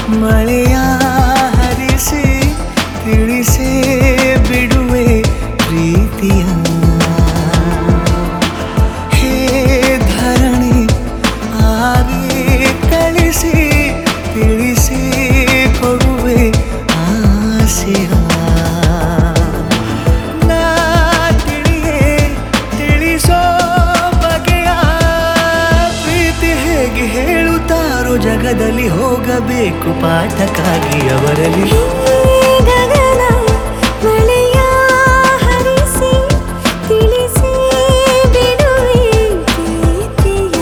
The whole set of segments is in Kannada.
ಮಳೆಯ ಹರಿಸಿ ತಿಳಿಸೇ ಬಿಡುವೆ ಪ್ರೀತಿಯ ಹೇ ಧರಣಿ ಆಗಿ ಕಳಿಸಿ ತಿಳಿಸಿ ಕೊಡುವೆ ಆಸೆಯ ನಾ ತಿಳಿಯೇ ತಿಳಿಸೋ ಬಗೆಯ ಪ್ರೀತಿ ಹೇಗೆ ಹೇಳುತ್ತಾರೋ ಜಗದಲ್ಲಿ ಹೋಗಬೇಕು ಪಾಠಕ್ಕಾಗಿ ಅವರಲ್ಲಿ ಗಗನ ಮಳೆಯ ಹರಿಸಿ ತಿಳಿಸಿ ಬಿಡುವೆ ಪ್ರೀತಿಯ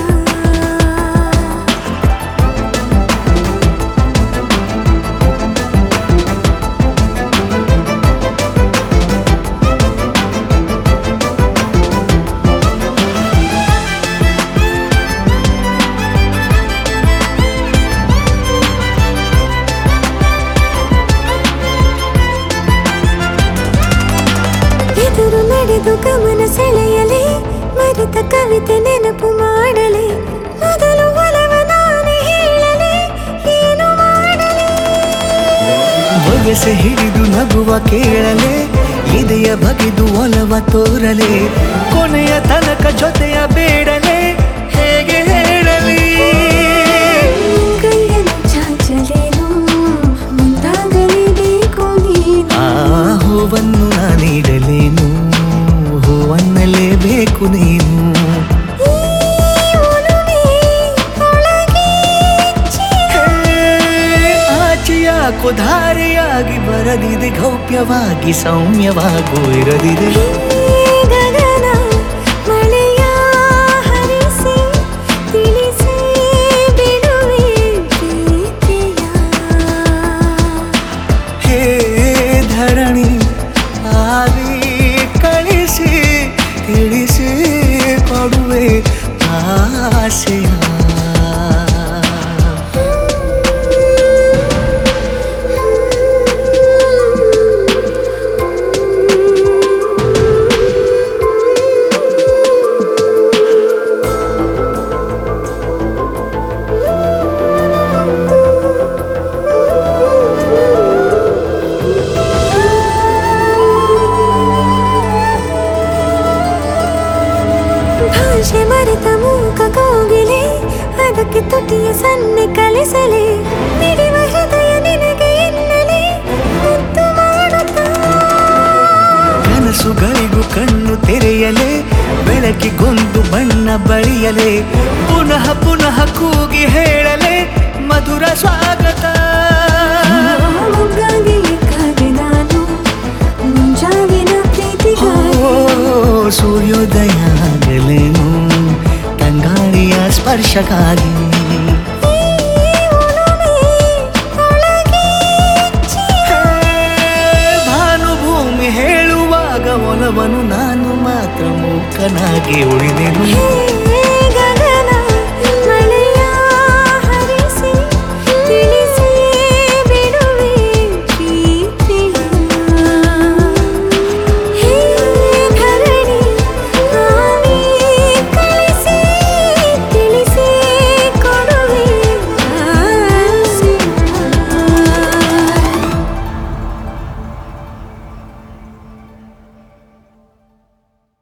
ಎದುರು ನಡೆದು ಗಮನ ಸೆಳೆಯಲಿ ಮರೆತ ಕವಿತೆ ನೆನಪು ಮಾಡಲಿ ಮೊದಲು ಒಲವ ನಾನೇ ಹೇಳಲಿ ಏನು ಮಾಡಲಿ ಬೊಗಸೆ ಹಿಡಿದು ನಗುವ ಕೇಳಲೆ ಇದೆಯ ಬಗೆದು ಒಲವ ತೋರಲೆ ಕೊನೆಯ ತನಕ ಜೊತೆಯ ಬೇಡಲೆ ಹೇಗೆ ಹೇಳಲಿ ಕೈಯನ್ನು ಚಾಚಲೇನು ಮುಂದಾಗಲೇಬೇಕು ನೀನು ಆ ಹೂವನ್ನು ನಾ ನೀಡಲೇನು ಹೂವನ್ನಲೇಬೇಕು ನೀನು ಈ ಒಲವೇ ಒಳಗೆ ಹೇ, ಆಚೆಯ ಕುಧಾರಿಯಾಗಿ ಬರದಿದೆ ಗೌಪ್ಯವಾಗಿ ಸೌಮ್ಯವಾಗೂ ಇರದಿದೆ ಗಗನ ಮಳೆಯ ಹರಿಸಿ ತಿಳಿಸಿ ಬಿಡುವೆ ಪ್ರೀತಿಯ ಹೇ ಧರಣಿ ಆವಿ ಕಳಿಸಿ ತಿಳಿಸಿ ಕೊಡುವೆ ಆಸೆಯ ಭಾಷೆ ಮರೆತ ಮೂಕ ಕೋಗಿಲೆ ಅದಕ್ಕೆ ತುಟಿಯ ಸನ್ನೆ ಕಲಿಸಲೆ ಮಿಡಿವ ಹೃದಯ ನಿನಗೆ ಎನ್ನಲೆ ಮುದ್ದು ಮಾಡುತ್ತಾ ಕನಸುಗಳಿಗೂ ಕಣ್ಣು ತೆರೆಯಲೆ ಬೆಳಕಿಗೊಂದು ಬಣ್ಣ ಬಳಿಯಲೆ ಪುನಃ ಪುನಃ ಕೂಗಿ ಹೇಳಲೆ ಮಧುರ ಸ್ವಾಗತ ಮೊಗ್ಗಾಗಿ ಕಾದೆ ನಾನು ಮುಂಜಾವಿನ ಓ ಪ್ರೀತಿಗಾಗಿ ಸೂರ್ಯೋದಯ ಆಗಲೇನು ತಂಗಾಳಿಯ ಸ್ಪರ್ಶಕ್ಕಾಗಿ ಈ ಒಲವೇ ಒಳಗೆ ಹೇ, ಭಾನುಭೂಮಿ ಹೇಳುವಾಗ ಒಲವನು ನಾನು ಮಾತ್ರ ಮೂಕನಾಗಿ ಉಳಿದೆನು ಹೇ